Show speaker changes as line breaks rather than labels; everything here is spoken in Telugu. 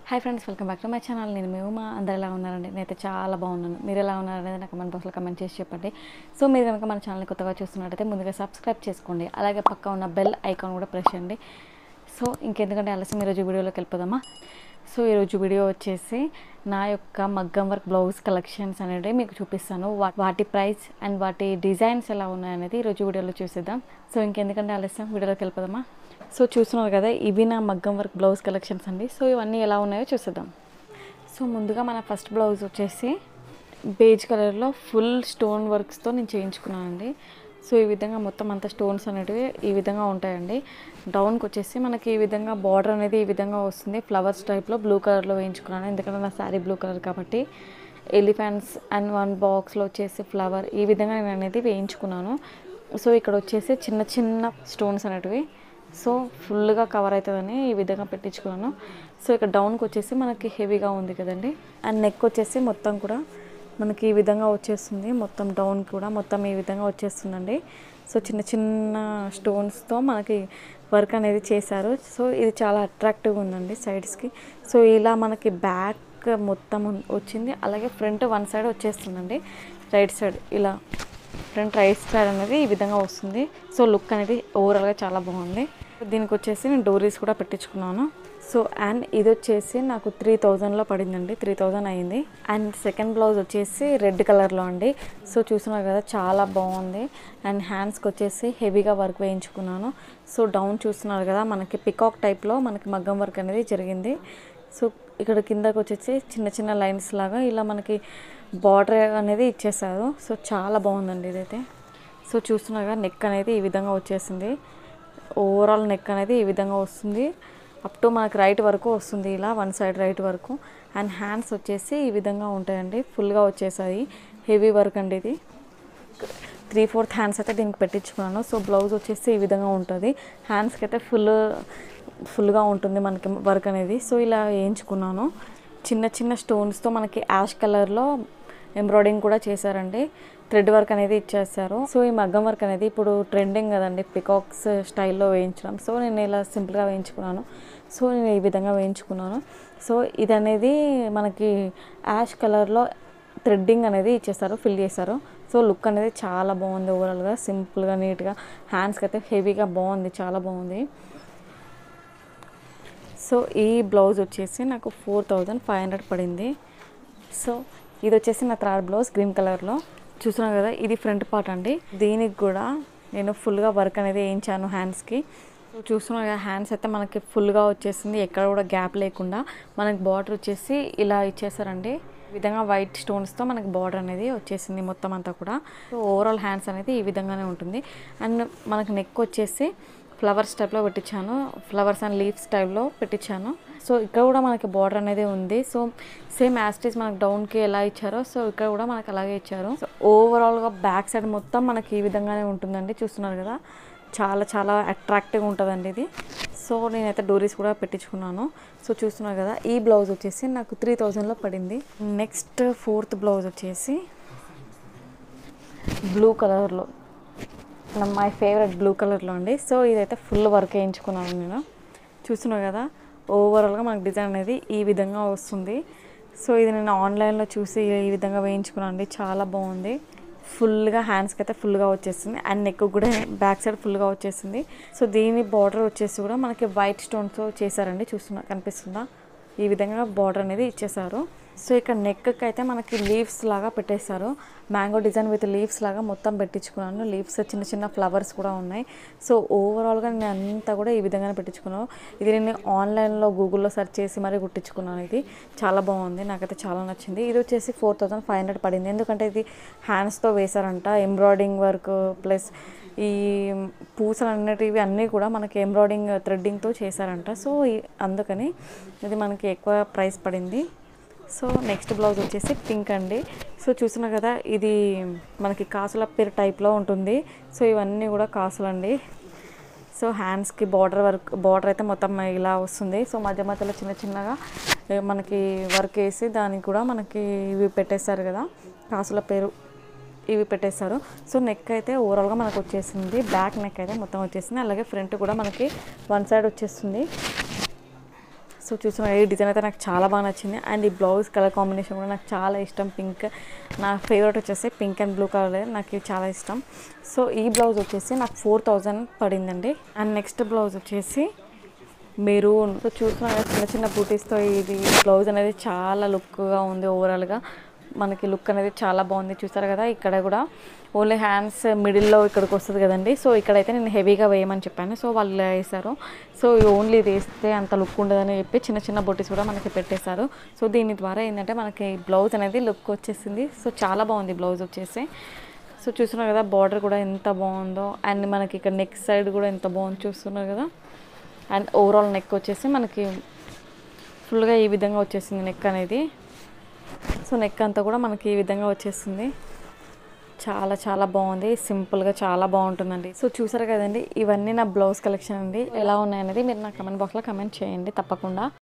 hi friends welcome back to my channel నేను మేము మా అందరు ఎలా ఉన్నారండి నేనైతే చాలా బాగున్నాను మీరు ఎలా ఉన్నారనేది నాకు కమెంట్ బాక్స్లో కమెంట్ చేసి చెప్పండి సో మీరు కనుక మన ఛానల్ కొత్తగా చూస్తున్నట్టయితే ముందుగా సబ్స్క్రైబ్ చేసుకోండి అలాగే పక్క ఉన్న బెల్ ఐకాన్ కూడా ప్రెస్ చేయండి సో ఇంకెందుకంటే ఆలస్యం ఈరోజు వీడియోలోకి వెళ్ళిపోదామా సో ఈరోజు వీడియో వచ్చేసి నా యొక్క మగ్గం వర్క్ బ్లౌజ్ కలెక్షన్స్ అనేది మీకు చూపిస్తాను వా- వాటి ప్రైస్ అండ్ వాటి డిజైన్స్ ఎలా ఉన్నాయనేది ఈరోజు వీడియోలో చూసేద్దాం సో ఇంకెందుకంటే ఆలస్యం వీడియోలోకి వెళ్ళిపోదామా సో చూస్తున్నారు కదా ఇవి నా మగ్గం వర్క్ బ్లౌజ్ కలెక్షన్స్ అండి సో ఇవన్నీ ఎలా ఉన్నాయో చూసేద్దాం సో ముందుగా మన ఫస్ట్ బ్లౌజ్ వచ్చేసి బేజ్ కలర్లో ఫుల్ స్టోన్ వర్క్స్తో నేను చేయించుకున్నానండి సో ఈ విధంగా మొత్తం అంతా స్టోన్స్ అనేటివి ఈ విధంగా ఉంటాయండి డౌన్కి వచ్చేసి మనకి ఈ విధంగా బార్డర్ అనేది ఈ విధంగా వస్తుంది ఫ్లవర్స్ టైప్లో బ్లూ కలర్లో వేయించుకున్నాను ఎందుకంటే నా శారీ బ్లూ కలర్ కాబట్టి ఎలిఫెంట్స్ అండ్ వన్ బాక్స్లో వచ్చేసి ఫ్లవర్ ఈ విధంగా నేను అనేది వేయించుకున్నాను సో ఇక్కడ వచ్చేసి చిన్న చిన్న స్టోన్స్ అనేటివి సో ఫుల్గా కవర్ అవుతుందని ఈ విధంగా పెట్టించుకున్నాను సో ఇక్కడ డౌన్కి వచ్చేసి మనకి హెవీగా ఉంది కదండి అండ్ నెక్ వచ్చేసి మొత్తం కూడా మనకి ఈ విధంగా వచ్చేస్తుంది మొత్తం డౌన్ కూడా మొత్తం ఈ విధంగా వచ్చేస్తుందండి సో చిన్న చిన్న స్టోన్స్తో మనకి వర్క్ అనేది చేశారు సో ఇది చాలా అట్రాక్టివ్గా ఉందండి సైడ్స్కి సో ఇలా మనకి బ్యాక్ మొత్తం ఉన్- వచ్చింది అలాగే ఫ్రంట్ వన్ సైడ్ వచ్చేస్తుందండి రైట్ సైడ్ ఇలా ఫ్రంట్ రైట్ సైడ్ అనేది ఈ విధంగా వస్తుంది సో లుక్ అనేది ఓవరాల్గా చాలా బాగుంది దీనికి వచ్చేసి నేను డోరీస్ కూడా పెట్టించుకున్నాను సో అండ్ ఇది వచ్చేసి నాకు త్రీ థౌజండ్లో పడిందండి త్రీ థౌజండ్ అయింది అండ్ సెకండ్ బ్లౌజ్ వచ్చేసి రెడ్ కలర్లో అండి సో చూస్తున్నారు కదా చాలా బాగుంది అండ్ హ్యాండ్స్కి వచ్చేసి హెవీగా వర్క్ వేయించుకున్నాను సో డౌన్ చూస్తున్నారు కదా మనకి పికాక్ టైప్లో మనకి మగ్గం వర్క్ అనేది జరిగింది సో ఇక్కడ కిందకి వచ్చేసి చిన్న చిన్న లైన్స్ లాగా ఇలా మనకి బార్డర్ అనేది ఇచ్చేసారు సో చాలా బాగుందండి ఇదైతే సో చూస్తున్నారుగా నెక్ అనేది ఈ విధంగా వచ్చేసింది ఓవరాల్ నెక్ అనేది ఈ విధంగా వస్తుంది అప్ టు మనకి రైట్ వరకు వస్తుంది ఇలా వన్ సైడ్ రైట్ వరకు అండ్ హ్యాండ్స్ వచ్చేసి ఈ విధంగా ఉంటాయండి ఫుల్గా వచ్చేసాయి హెవీ వర్క్ అండి ఇది త్రీ ఫోర్త్ హ్యాండ్స్ అయితే దీనికి పెట్టించుకున్నాను సో బ్లౌజ్ వచ్చేసి ఈ విధంగా ఉంటుంది హ్యాండ్స్కి అయితే ఫుల్ ఫుల్గా ఉంటుంది మనకి వర్క్ అనేది సో ఇలా వేయించుకున్నాను చిన్న చిన్న స్టోన్స్తో మనకి యాష్ కలర్లో ఎంబ్రాయిడింగ్ కూడా చేశారండి థ్రెడ్ వర్క్ అనేది ఇచ్చేసారు సో ఈ మగ్గం వర్క్ అనేది ఇప్పుడు ట్రెండింగ్ కదండి పికాక్స్ స్టైల్లో వేయించడం సో నేను ఇలా సింపుల్గా వేయించుకున్నాను సో నేను ఈ విధంగా వేయించుకున్నాను సో ఇది అనేది మనకి యాష్ కలర్లో థ్రెడ్డింగ్ అనేది ఇచ్చేస్తారు ఫిల్ చేశారు సో లుక్ అనేది చాలా బాగుంది ఓవరాల్గా సింపుల్గా నీట్గా హ్యాండ్స్కి అయితే హెవీగా బాగుంది చాలా బాగుంది సో ఈ బ్లౌజ్ వచ్చేసి నాకు ఫోర్ థౌజండ్ ఫైవ్ హండ్రెడ్ పడింది సో ఇది వచ్చేసి నా థర్డ్ బ్లౌజ్ గ్రీన్ కలర్లో చూస్తున్నాను కదా ఇది ఫ్రంట్ పార్ట్ అండి దీనికి కూడా నేను ఫుల్గా వర్క్ అనేది వేయించాను హ్యాండ్స్కి సో చూస్తున్నాను కదా హ్యాండ్స్ అయితే మనకి ఫుల్గా వచ్చేసింది ఎక్కడ కూడా గ్యాప్ లేకుండా మనకి బార్డర్ వచ్చేసి ఇలా ఇచ్చేసారండి ఈ విధంగా వైట్ స్టోన్స్తో మనకి బార్డర్ అనేది వచ్చేసింది మొత్తం అంతా కూడా సో ఓవరాల్ హ్యాండ్స్ అనేది ఈ విధంగానే ఉంటుంది అండ్ మనకి నెక్ వచ్చేసి ఫ్లవర్స్ టైప్లో పెట్టించాను ఫ్లవర్స్ అండ్ లీవ్స్ టైప్లో పెట్టించాను సో ఇక్కడ కూడా మనకి బార్డర్ అనేది ఉంది సో సేమ్ యాస్టీస్ మనకి డౌన్కి ఎలా ఇచ్చారో సో ఇక్కడ కూడా మనకి అలాగే ఇచ్చారు సో ఓవరాల్గా బ్యాక్ సైడ్ మొత్తం మనకి ఈ విధంగానే ఉంటుందండి చూస్తున్నారు కదా చాలా చాలా అట్రాక్టివ్గా ఉంటుందండి ఇది సో నేనైతే డోరీస్ కూడా పెట్టించుకున్నాను సో చూస్తున్నారు కదా ఈ బ్లౌజ్ వచ్చేసి నాకు త్రీ థౌజండ్లో పడింది నెక్స్ట్ ఫోర్త్ బ్లౌజ్ వచ్చేసి బ్లూ కలర్లో మై ఫేవరెట్ బ్లూ కలర్లో అండి సో ఇదైతే ఫుల్ వర్క్ వేయించుకున్నాను నేను చూస్తున్నావు కదా ఓవరాల్గా మనకు డిజైన్ అనేది ఈ విధంగా వస్తుంది సో ఇది నేను ఆన్లైన్లో చూసి ఈ విధంగా వేయించుకున్నాను అండి చాలా బాగుంది ఫుల్గా హ్యాండ్స్కి అయితే ఫుల్గా వచ్చేసింది అండ్ నెక్ కూడా బ్యాక్ సైడ్ ఫుల్గా వచ్చేసింది సో దీని బార్డర్ వచ్చేసి కూడా మనకి వైట్ స్టోన్తో చేశారండి చూస్తున్నా కనిపిస్తుందా ఈ విధంగా బార్డర్ అనేది ఇచ్చేసారు సో ఇక్కడ నెక్కి అయితే మనకి లీవ్స్ లాగా పెట్టేశారు మ్యాంగో డిజైన్ విత్ లీవ్స్ లాగా మొత్తం పెట్టించుకున్నాను లీవ్స్ చిన్న చిన్న ఫ్లవర్స్ కూడా ఉన్నాయి సో ఓవరాల్గా నేను అంతా కూడా ఈ విధంగానే పెట్టించుకున్నాను ఇది నేను ఆన్లైన్లో గూగుల్లో సెర్చ్ చేసి మరీ కుట్టించుకున్నాను ఇది చాలా బాగుంది నాకైతే చాలా నచ్చింది ఇది వచ్చేసి ఫోర్ థౌజండ్ ఫైవ్ హండ్రెడ్ పడింది ఎందుకంటే ఇది హ్యాండ్స్తో వేశారంట ఎంబ్రాయిడింగ్ వర్క్ ప్లస్ ఈ పూసలు అన్నిటివి అన్నీ కూడా మనకి ఎంబ్రాయిడింగ్ థ్రెడ్డింగ్తో చేశారంట సో ఈ- అందుకని ఇది మనకి ఎక్కువ ప్రైస్ పడింది సో నెక్స్ట్ బ్లౌజ్ వచ్చేసి పింక్ అండి సో చూస్తున్నా కదా ఇది మనకి కాసుల పేరు టైప్లో ఉంటుంది సో ఇవన్నీ కూడా కాసులు అండి సో హ్యాండ్స్కి బార్డర్ వర్క్ బార్డర్ అయితే మొత్తం ఇలా వస్తుంది సో మధ్య మధ్యలో చిన్న చిన్నగా ఏ, మనకి వర్క్ వేసి దానికి కూడా మనకి ఇవి పెట్టేశారు కదా కాసుల పేరు ఇవి పెట్టేశారు సో నెక్ అయితే ఓవరాల్గా మనకు వచ్చేసింది బ్యాక్ నెక్ అయితే మొత్తం వచ్చేసింది అలాగే ఫ్రంట్ కూడా మనకి వన్ సైడ్ వచ్చేస్తుంది సో చూసిన ఈ డిజైన్ అయితే నాకు చాలా బాగా నచ్చింది అండ్ ఈ బ్లౌజ్ కలర్ కాంబినేషన్ కూడా నాకు చాలా ఇష్టం పింక్ నా ఫేవరెట్ వచ్చేసి పింక్ అండ్ బ్లూ కలర్ నాకు ఇది చాలా ఇష్టం సో ఈ బ్లౌజ్ వచ్చేసి నాకు ఫోర్ థౌజండ్ పడిందండి అండ్ నెక్స్ట్ బ్లౌజ్ వచ్చేసి మెరూన్ సో చూసిన చిన్న చిన్న బూటీస్తో ఇది బ్లౌజ్ అనేది చాలా లుక్గా ఉంది ఓవరాల్గా మనకి లుక్ అనేది చాలా బాగుంది చూసారు కదా ఇక్కడ కూడా ఓన్లీ హ్యాండ్స్ మిడిల్లో ఇక్కడికి వస్తుంది కదండి సో ఇక్కడైతే నేను హెవీగా వేయమని చెప్పాను సో వాళ్ళు ఇలా వేశారు సో ఓన్లీ ఇది వేస్తే అంత లుక్ ఉండదని చెప్పి చిన్న చిన్న బొట్టీస్ కూడా మనకి పెట్టేశారు సో దీని ద్వారా ఏంటంటే మనకి బ్లౌజ్ అనేది లుక్ వచ్చేసింది సో చాలా బాగుంది బ్లౌజ్ వచ్చేసి సో చూస్తున్నారు కదా బార్డర్ కూడా ఎంత బాగుందో అండ్ మనకి ఇక్కడ నెక్ సైడ్ కూడా ఎంత బాగుంది చూస్తున్నారు కదా అండ్ ఓవరాల్ నెక్ వచ్చేసి మనకి ఫుల్గా ఈ విధంగా వచ్చేసింది నెక్ అనేది సో నెక్ అంతా కూడా మనకి ఈ విధంగా వచ్చేసింది చాలా చాలా బాగుంది సింపుల్గా చాలా బాగుంటుందండి సో చూసారు కదండి ఇవన్నీ నా బ్లౌజ్ కలెక్షన్ అండి ఎలా ఉన్నాయనేది మీరు నా కమెంట్ బాక్స్లో కమెంట్ చేయండి తప్పకుండా